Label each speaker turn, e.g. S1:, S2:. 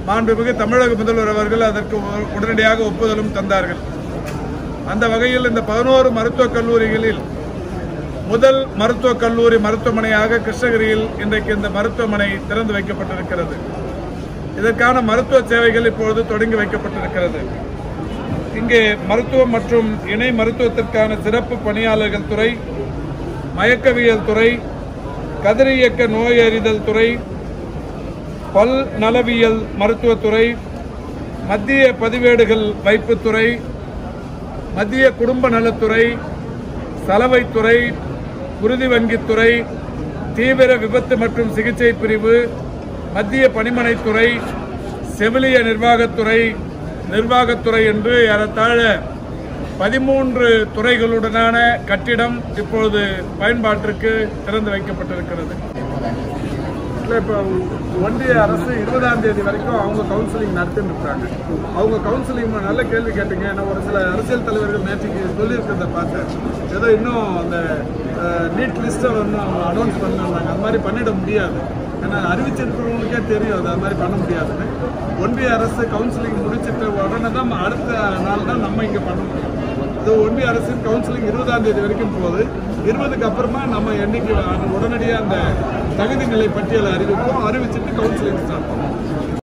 S1: மாண்புமிகு தமிழக முதல்வர் அவர்கள் அதற்கு உ- உடனடியாக ஒப்புதலும் தந்தார்கள் அந்த வகையில் இந்த பதினோரு மருத்துவக் கல்லூரிகளில் முதல் மருத்துவக் கல்லூரி மருத்துவமனையாக கிருஷ்ணகிரியில் இன்றைக்கு இந்த மருத்துவமனை திறந்து வைக்கப்பட்டிருக்கிறது இதற்கான மருத்துவ சேவைகள் இப்பொழுது தொடங்கி வைக்கப்பட்டிருக்கிறது இங்கே மருத்துவம் மற்றும் இணை மருத்துவத்திற்கான சிறப்பு பணியாளர்கள் துறை மயக்கவியல் துறை கதிரியக்க நோயறிதல் துறை பல் நலவியல் மருத்துவத்துறை மத்திய பதிவேடுகள் வைப்புத்துறை மத்திய குடும்ப நலத்துறை சலவைத்துறை உறுதி வங்கித்துறை தீவிர விபத்து மற்றும் சிகிச்சை பிரிவு மத்திய பணிமனைத்துறை செவிலிய நிர்வாகத்துறை நிர்வாகத்துறை என்று ஏறத்தாழ பதிமூன்று துறைகளுடனான கட்டிடம் இப்பொழுது பயன்பாட்டிற்கு திறந்து வைக்கப்பட்டிருக்கிறது
S2: இல்லை இப்போ ஒன்றிய அரசு இருபதாம் தேதி வரைக்கும் அவங்க கவுன்சிலிங் நடத்திட்டு இருக்காங்க அவங்க கவுன்சிலிங் நல்ல கேள்வி கேட்டீங்க ஏன்னா ஒரு சில அரசியல் தலைவர்கள் நேற்றுக்கு சொல்லியிருக்கிறத பார்த்தேன் ஏதோ இன்னும் அந்த நீட் லிஸ்ட்டை இன்னும் அனௌன்ஸ் பண்ணாங்க அது மாதிரி பண்ணிட முடியாது ஏன்னா அறிவிச்சிருக்கிறவங்களுக்கே தெரியும் அது அது மாதிரி பண்ண முடியாதுன்னு ஒன்றிய அரசு கவுன்சிலிங் முடிச்சிட்ட உடனே தான் அடுத்த நாள் தான் நம்ம இங்கே பண்ண முடியும் இது ஒன்றிய அரசின் கவுன்சிலிங் இருபதாம் தேதி வரைக்கும் போகுது இருபதுக்கு அப்புறமா நம்ம என்னைக்கு உடனடியாக அந்த தகுதி நிலை பட்டியலை அறிவிப்போம் அறிவிச்சிட்டு கவுன்சிலிங் ஸ்டார்ட் பண்ணுவோம்